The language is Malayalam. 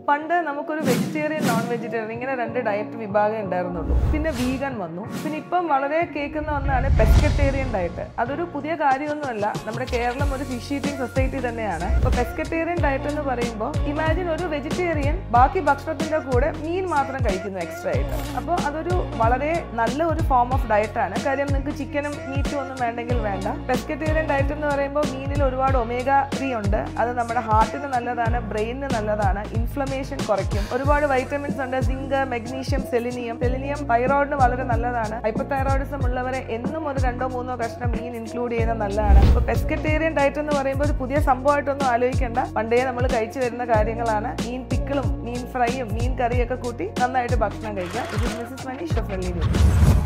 പണ്ട് നമുക്കൊരു വെജിറ്റേറിയൻ നോൺ വെജിറ്റേറിയൻ ഇങ്ങനെ രണ്ട് ഡയറ്റ് വിഭാഗം ഉണ്ടായിരുന്നുള്ളൂ പിന്നെ വീഗൻ വന്നു പിന്നെ ഇപ്പം വളരെ കേൾക്കുന്ന ഒന്നാണ് പെസ്കറ്റേറിയൻ ഡയറ്റ് അതൊരു പുതിയ കാര്യമൊന്നുമല്ല നമ്മുടെ കേരളം ഒരു ഫിഷ് ഈറ്റിംഗ് സൊസൈറ്റി തന്നെയാണ് ഇപ്പൊ പെസ്കറ്റേറിയൻ ഡയറ്റ് എന്ന് പറയുമ്പോൾ ഇമാജിൻ ഒരു വെജിറ്റേറിയൻ ബാക്കി ഭക്ഷണത്തിന്റെ കൂടെ മീൻ മാത്രം കഴിക്കുന്നു എക്സ്ട്രാ ആയിട്ട് അപ്പോൾ അതൊരു വളരെ നല്ല ഒരു ഫോം ഓഫ് ഡയറ്റ് ആണ് കാര്യം നിങ്ങൾക്ക് ചിക്കനും മീറ്റും ഒന്നും വേണ്ടെങ്കിൽ വേണ്ട പെസ്കറ്റേറിയൻ ഡയറ്റ് എന്ന് പറയുമ്പോൾ മീനിൽ ഒരുപാട് ഒമേഗ ത്രീ ഉണ്ട് അത് നമ്മുടെ ഹാർട്ടിന് നല്ലതാണ് ബ്രെയിനിന് നല്ലതാണ് ഇൻഫ്ലമേഷൻ കുറയ്ക്കും ഒരുപാട് വൈറ്റമിൻസ് ഉണ്ട് സിങ്ക് മെഗ്നീഷ്യം സെലിനിയം സെലിനിയം തൈറോയിഡിന് വളരെ നല്ലതാണ് ഹൈപ്പത്തൈറോയിഡിസം ഉള്ളവരെ എന്നും ഒരു രണ്ടോ മൂന്നോ കഷ്ണം മീൻ ഇൻക്ലൂഡ് ചെയ്യുന്നത് നല്ലതാണ് ഇപ്പോൾ പെസ്കറ്റേറിയൻ ഡയറ്റ് എന്ന് പറയുമ്പോൾ ഒരു പുതിയ സംഭവമായിട്ടൊന്നും ആലോചിക്കേണ്ട പണ്ടേ നമ്മൾ കഴിച്ചു വരുന്ന കാര്യങ്ങളാണ് മീൻ പിക്കിളും മീൻ ഫ്രൈയും മീൻ കറിയൊക്കെ കൂട്ടി നന്നായിട്ട് ഭക്ഷണം കഴിക്കുക ഇത് മിസ്സസ് മനീഷ് ഫ്രണ്ട്ലി